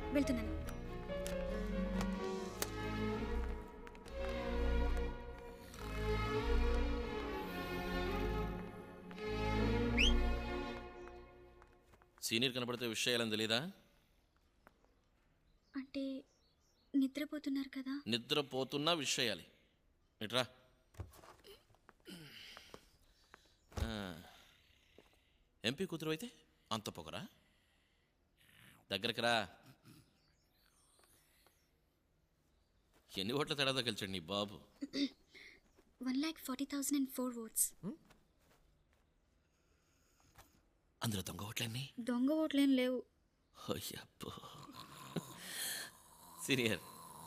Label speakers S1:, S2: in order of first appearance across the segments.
S1: వెళ్తున్నాను
S2: సీనియర్ కనపడితే విషయాలని తెలీదా
S1: అంటే నిద్రపోతున్నారు కదా
S2: నిద్రపోతున్నా విషయాలి ఇట్రా ఆ, ఎంపీ కూతురు అయితే అంత పొగరా దగ్గరికి రా ఎన్ని ఓట్ల తేడాతో గెలిచాడు నీ బాబు
S1: one lakh forty thousand and four votes
S2: అందులో దొంగ ఓట్లన్నీ
S1: దొంగ ఓట్లేం లేవు
S2: అయ్యప్పో సీనియర్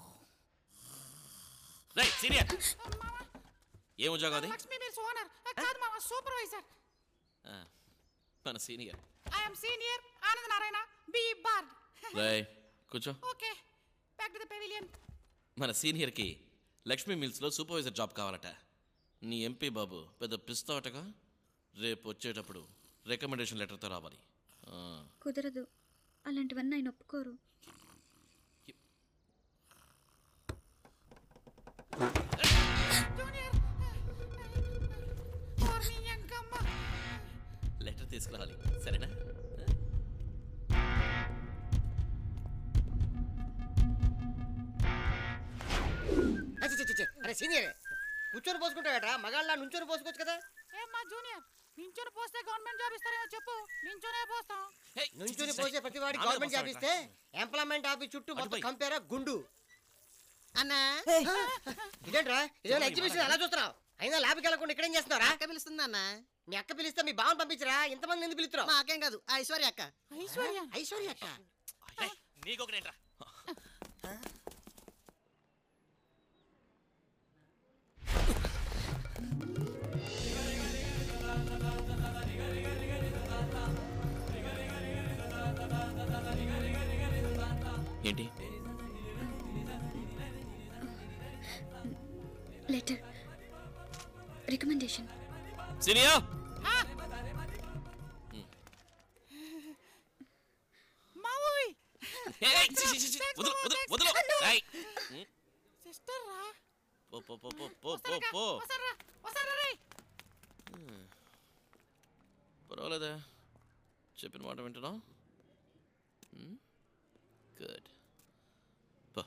S2: రైట్ సీనియర్ ఏం ఉద్యోగం అది
S3: లక్ష్మీ మీరు ఓనర్ కాదు మామ సూపర్వైజర్
S2: ఆ, మన senior
S3: I'm senior Anand Narayana బి బార్డ్
S2: రాయ్ కూర్చో
S3: okay back to the pavilion
S2: మన సీనియర్కి లక్ష్మీ మిల్స్లో సూపర్వైజర్ జాబ్ కావాలట నీ ఎంపీ బాబు పెద్ద పిస్తావటగా రేపు వచ్చేటప్పుడు రికమెండేషన్ లెటర్తో రావాలి ఆ,
S1: కుదరదు అలాంటివన్నీ ఆయన ఒప్పుకోరు
S3: జూనియర్ ఓర్ని ఎంకమ్మ
S2: లెటర్ తీసుకురావాలి సరేనా
S4: అచ్చి, చి, చి, చి. అరే సీనియర్ కూర్చొని పోసుకుంటాడరా మగాళ్ళ నుంచొని పోసుకోవచ్చు కదా
S3: ఏమ్మా జూనియర్ నించొని పోస్తే గవర్నమెంట్ జాబ్ ఇస్తారేమో చెప్పు నించొనే పోస్తాం
S2: హే,
S4: నుంచొని
S2: చి, చి,
S4: పోసే
S2: చి.
S4: ప్రతి వాడికి
S2: నా మీద
S4: గవర్నమెంట్ జాబ్
S2: పోస్తావా?
S4: ఇస్తే ఎంప్లాయ్మెంట్ ఆఫీస్ చుట్టూ మొత్తం
S2: అటుపోయి.
S4: కంపేరా గుండు
S5: అన్నా
S4: ఇదేంట్రా ఇదేమైనా ఎగ్జిబిషన్ అలా చూస్తున్నావు అయినా ల్యాబ్కి వెళ్ళకుండా ఇక్కడేం చేస్తున్నారా
S5: అక్క పిలుస్తుంది అన్న
S4: మీ అక్క పిలిస్తే మీ బావని పంపించరా ఇంతమంది ఎందుకు పిలుస్తున్నావు
S5: మా అక్కేం కాదు ఆ ఐశ్వర్య అక్క
S3: ఐశ్వర్య
S4: ఐశ్వర్య అక్క
S2: రేయ్, నీకొకటేంట్రా ఏంటి
S1: లెటర్ రికమెండేషన్
S2: సీనియర్
S3: మా ఊవి
S2: ఏయ్, చి, చి, చి, చి. వదులు వదులు వదులు రేయ్.
S3: సిస్టర్ రా
S2: పో పో పో పో పో పో
S3: వస్తారుగా,
S2: పో
S3: వస్తారురా వస్తారా రే
S2: పర్వాలేదా చెప్పిన మాట వింటున్నావు గుడ్ పో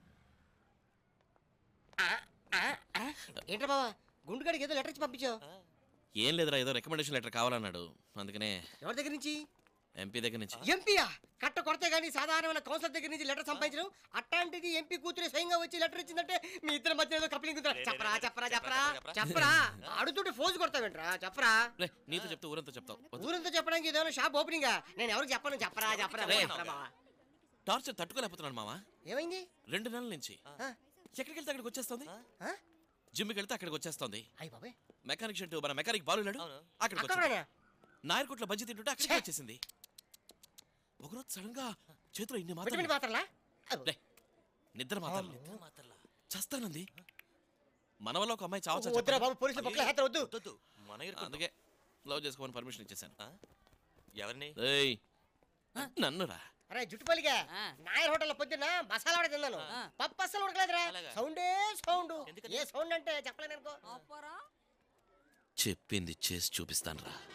S4: ఏంట్రా బావా గుండుగాడికి ఏదో లెటర్ ఇచ్చి పంపించావు
S2: ఏం లేదురా ఏదో రికమెండేషన్ లెటర్ కావాలన్నాడు అందుకనే
S4: ఎవరి దగ్గర నుంచి
S2: ఎంపీ దగ్గర నుంచి
S4: ఎంపీయా కట్ట కొడితే గానీ సాధారణమైన కౌన్సిలర్ దగ్గర నుంచి లెటర్ సంపాదించడం అట్లాంటిది ఎంపీ కూతురు స్వయంగా వచ్చి లెటర్ ఇచ్చిందంటే మీ ఇద్దరి మధ్య ఏదో కప్లింగ్ ఉందిరా చెప్పరా చెప్పరా చెప్పరా చెప్పరా అడుగుతుంటే ఫోజు కొడతావేంట్రా చెప్పరా
S2: రే నీతో చెప్తే ఊరంతా చెప్తావు వద్దు.
S4: ఊరంతా చెప్పడానికి ఏదైనా షాప్ ఓపెనింగ్ నేను ఎవరికి చెప్పను చెప్పరా చెప్పరా
S2: రే.
S4: చెప్పరా బావా.
S2: టార్చర్ తట్టుకోలేకపోతున్నాను మావా
S4: ఏమైంది
S2: రెండు నెలల నుంచి
S4: ఆ?
S2: ఎక్కడికి వెళ్తే అక్కడికి వచ్చేస్తుంది
S4: ఆ?
S2: జిమ్కి వెళ్తే అక్కడికి వచ్చేస్తుంది
S4: అయ్ బాబాయ్
S2: మెకానిక్ షెడ్ మన మెకానిక్ బాలు లేడు అక్కడికి వచ్చింది
S4: అక్కడ
S2: నాయర్కోట్లో బజ్జి తింటుంటే అక్కడికి వచ్చేసింది ఒకరోజు సడన్ గా చేతిలో ఇన్ని
S4: విటమిన్
S2: మాత్రం
S4: మాత్రలా
S2: రే నిద్ర మాత్రలు చస్తానంది మన వల్ల ఒక అమ్మాయి చావచ్చా
S4: వద్దురా
S2: చెప్పండి?
S4: బాబు పోలీసులు పక్కన హేతర వద్దు
S2: అందుకే లవ్ చేసుకోమని పర్మిషన్ ఇచ్చేసాను
S6: ఎవరిని
S2: ఏయ్ నన్ను రా
S4: అరే జుట్టుపల్లిగా నాయర్ హోటల్లో పొద్దున్న మసాలా వడ తిన్నాను పప్పు అస్సలు ఉడకలేదురా సౌండే సౌండ్ ఏ సౌండ్ అంటే చెప్పలేను అనుకో
S2: చెప్పింది చేసి చూపిస్తాను రా